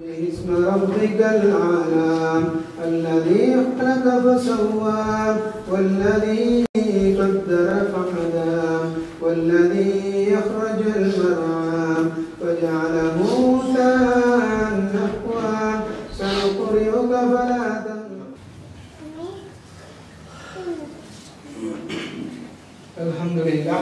اسم ربك الأعلى الذي خلق فسوى والذي قدر فهدى والذي يخرج المرعى فجعله غثاء نحوا سنقرئك فلا تنسى الحمد لله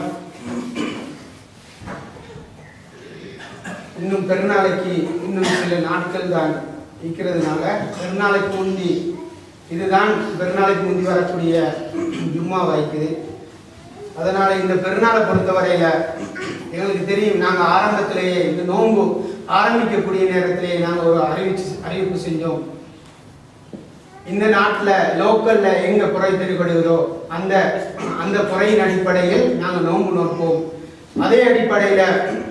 இன்னும் பெருநாளைக்கு இன்னும் சில நாட்கள் தான் இருக்கிறதுனால பெருநாளைக்கு முந்தி இதுதான் பெருநாளைக்கு முந்தி வரக்கூடிய ஜும்மா வாய்க்குது அதனால் இந்த பெருநாளை பொறுத்தவரையில் எங்களுக்கு தெரியும் நாங்கள் ஆரம்பத்திலேயே இந்த நோன்பு ஆரம்பிக்கக்கூடிய நேரத்திலேயே நாங்கள் ஒரு அறிவிச்சு அறிவிப்பு செஞ்சோம் இந்த நாட்டில் லோக்கலில் எங்கே புரை தெரிபடுகிறோ அந்த அந்த புறையின் அடிப்படையில் நாங்கள் நோன்பு நோற்போம் அதே அடிப்படையில்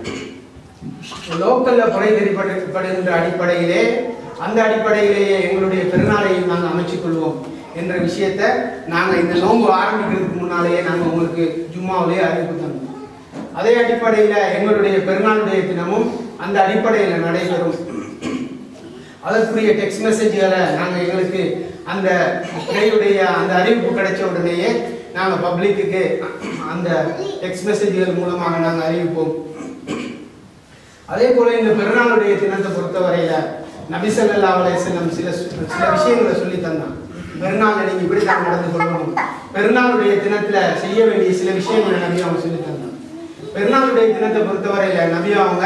லோக்கல்ல குறை தெரிவிக்கப்படுகின்ற அடிப்படையிலே அந்த அடிப்படையிலேயே எங்களுடைய பெருநாளையும் நாங்கள் அமைச்சுக் கொள்வோம் என்ற விஷயத்தை நாங்கள் இந்த நோன்பு ஆரம்பிக்கிறதுக்கு முன்னாலேயே நாங்கள் உங்களுக்கு ஜும்மாவிலே அறிவிப்பு தந்தோம் அதே அடிப்படையில் எங்களுடைய பெருநாளுடைய தினமும் அந்த அடிப்படையில் நடைபெறும் அதற்குரிய டெக்ஸ்ட் மெசேஜ்களை நாங்கள் எங்களுக்கு அந்த இடையுடைய அந்த அறிவிப்பு கிடைச்ச உடனேயே நாங்கள் பப்ளிக்கு அந்த டெக்ஸ்ட் மெசேஜ்கள் மூலமாக நாங்கள் அறிவிப்போம் அதே போல இந்த பெருநாளுடைய தினத்தை பொறுத்தவரையில நபி ஸல்லல்லாஹு அலைஹி வஸல்லம் சில சில விஷயங்களை சொல்லி தந்தான் பெருநாள் நீங்க இப்படி தான் நடந்து கொள்ளணும் பெருநாளுடைய தினத்துல செய்ய வேண்டிய சில விஷயங்களை நபி அவங்க சொல்லி தந்தான் பெருநாளுடைய தினத்தை பொறுத்தவரையில நபி அவங்க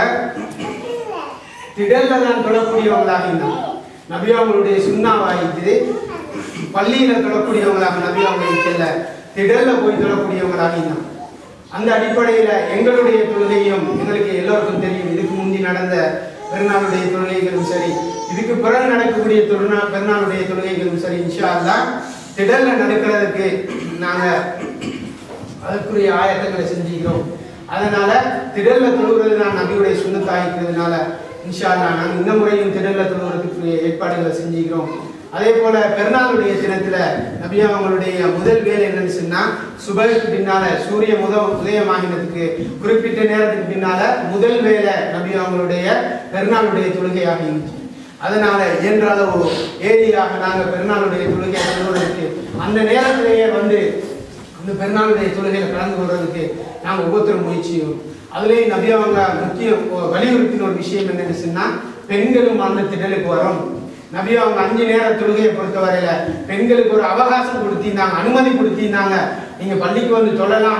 திடல்ல தான் தொழக்கூடியவங்களாக இருந்தாங்க நபி அவங்களுடைய சுண்ணாவாயிட்டு பள்ளியில தொழக்கூடியவங்களாக நபி அவங்க இருக்கல திடல்ல போய் தொழக்கூடியவங்களாக இருந்தாங்க அந்த அடிப்படையில் எங்களுடைய தொழுகையும் எங்களுக்கு எல்லோருக்கும் தெரியும் இதுக்கு முந்தி நடந்த பெருநாளுடைய தொழுகைகளும் சரி இதுக்கு பிறகு நடக்கக்கூடிய தொழுநா பெருநாளுடைய தொழுகைகளும் சரி இன்ஷா அல்லா திடல்ல நடக்கிறதுக்கு நாங்கள் அதற்குரிய ஆயத்தங்களை செஞ்சுக்கிறோம் அதனால திடல்ல தொழுகிறது நான் நபியுடைய சுண்ணத்தாகிக்கிறதுனால இன்ஷா அல்லா நாங்கள் இந்த முறையும் திடல்ல தொழுகிறதுக்குரிய ஏற்பாடுகளை செஞ்சுக்கிறோம் அதே போல பெருநாளுடைய தினத்துல நபி அவங்களுடைய முதல் வேலை என்னன்னு சொன்னா சுபருக்கு பின்னால சூரிய முத உதயமாகினதுக்கு குறிப்பிட்ட நேரத்துக்கு பின்னால முதல் வேலை நபி அவங்களுடைய பெருநாளுடைய தொழுகையாக இருந்துச்சு அதனால இயன்ற அளவு ஏரியாக நாங்க பெருநாளுடைய தொழுகையை தொழுவதற்கு அந்த நேரத்திலேயே வந்து அந்த பெருநாளுடைய தொழுகையில கலந்து கொள்றதுக்கு நாங்க ஒவ்வொருத்தரும் முயற்சியும் அதுலேயும் நபி அவங்க முக்கிய வலியுறுத்தின ஒரு விஷயம் என்னன்னு சொன்னா பெண்களும் அந்த திடலுக்கு வரும் நபி அவங்க அஞ்சு நேர தொழுகையை பொறுத்தவரையில பெண்களுக்கு ஒரு அவகாசம் கொடுத்திருந்தாங்க அனுமதி கொடுத்திருந்தாங்க நீங்க பள்ளிக்கு வந்து தொழலாம்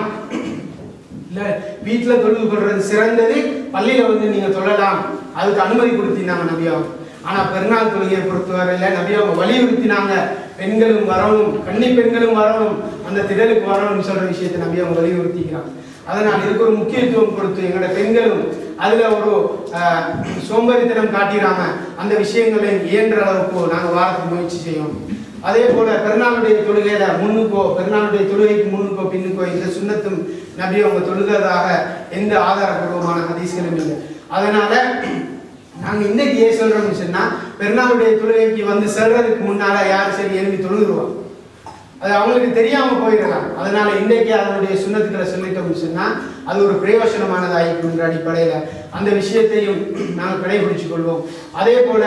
இல்ல வீட்டுல தொழுது கொள்றது சிறந்தது பள்ளியில வந்து நீங்க தொழலாம் அதுக்கு அனுமதி கொடுத்திருந்தாங்க நபி அவங்க ஆனா பெருநாள் தொழுகையை பொறுத்தவரையில நபி அவங்க வலியுறுத்தினாங்க பெண்களும் வரணும் கன்னி பெண்களும் வரணும் அந்த திடலுக்கு வரணும்னு சொல்ற விஷயத்தை நபி அவங்க வலியுறுத்திக்கிறாங்க அதனால் இதுக்கு ஒரு முக்கியத்துவம் கொடுத்து எங்களோட பெண்களும் அதுல ஒரு சோம்பேறித்தனம் காட்டிடாம அந்த விஷயங்களை இயன்ற அளவுக்கு நாங்க வாரத்துக்கு முயற்சி செய்யணும் அதே போல பெருநாளுடைய தொழுகையில முன்னுக்கோ பெருநாளுடைய தொழுகைக்கு முன்னுக்கோ பின்னுக்கோ இந்த சுண்ணத்தும் நபி அவங்க தொழுகிறதாக எந்த ஆதாரப்பூர்வமான ஹதீஸ்களும் இல்லை அதனால நாங்க இன்னைக்கு ஏன் சொல்றோம்னு சொன்னா பெருநாளுடைய தொழுகைக்கு வந்து செல்றதுக்கு முன்னால யார் சரி எழுதி தொழுதுருவோம் அது அவங்களுக்கு தெரியாம போயிடலாம் அதனால இன்றைக்கு அதனுடைய சுண்ணத்துக்களை சொல்லிட்டோம்னு சொன்னா அது ஒரு பிரயோசனமானதாகின்ற அடிப்படையில அந்த விஷயத்தையும் நாங்கள் கடைபிடிச்சு கொள்வோம் அதே போல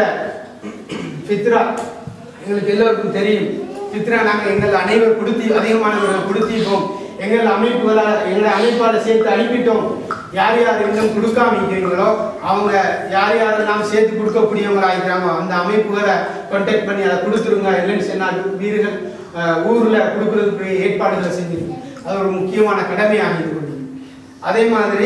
ஃபித்ரா எங்களுக்கு எல்லோருக்கும் தெரியும் ஃபித்ரா நாங்கள் எங்கள் அனைவர் கொடுத்தி அதிகமானவர்கள் கொடுத்திருப்போம் எங்கள் அமைப்புகளால் எங்களை அமைப்பால் சேர்த்து அனுப்பிட்டோம் யார் யார் இன்னும் கொடுக்காம இருக்கிறீங்களோ அவங்க யார் யாரெல்லாம் சேர்த்து கொடுக்கக்கூடியவங்களா இருக்கிறாங்க அந்த அமைப்புகளை கான்டாக்ட் பண்ணி அதை கொடுத்துருங்க இல்லைன்னு சொன்னால் வீடுகள் ஊரில் கொடுக்கறதுக்கு ஏற்பாடுகளை செஞ்சிருக்கு அது ஒரு முக்கியமான கடமையாக இது கொண்டு அதே மாதிரி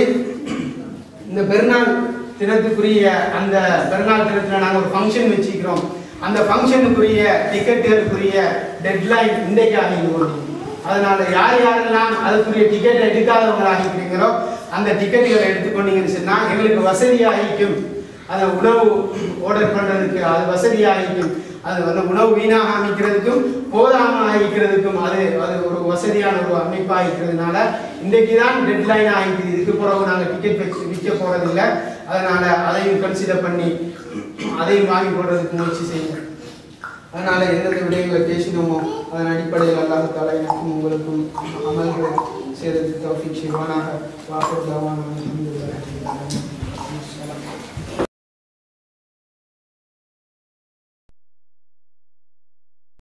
இந்த பெருநாள் தினத்துக்குரிய அந்த பெருநாள் தினத்தில் நாங்கள் ஒரு ஃபங்க்ஷன் வச்சுக்கிறோம் அந்த ஃபங்க்ஷனுக்குரிய டிக்கெட்டுகளுக்குரிய டெட்லைன் இன்றைக்காக இது கொண்டு அதனால யார் யாரெல்லாம் அதுக்குரிய டிக்கெட் எடுக்காதவங்களாக இருக்கிறீங்களோ அந்த டிக்கெட்டுகளை எடுத்துக்கொண்டீங்கன்னு சொன்னால் எங்களுக்கு வசதியாகிக்கும் அதை உணவு ஆர்டர் பண்ணுறதுக்கு அது வசதியாகிக்கும் அது வந்து உணவு வீணாக அமைக்கிறதுக்கும் போதாமல் ஆகிக்கிறதுக்கும் அது அது ஒரு வசதியான ஒரு அமைப்பாக இருக்கிறதுனால இன்றைக்கு தான் டெட்லைன் ஆகிக்குது இதுக்கு பிறகு நாங்கள் டிக்கெட் வச்சு விற்க போகிறதில்ல அதனால் அதையும் கன்சிடர் பண்ணி அதையும் வாங்கி போடுறதுக்கு முயற்சி செய்யுங்க அதனால எந்தெந்த விடயங்களை பேசினோமோ அதன் அடிப்படையில் அல்லாஹால எனக்கும் உங்களுக்கும் அமல்கள் செய்யறதுக்கு தௌஃபிக் செய்வானாக வாக்கு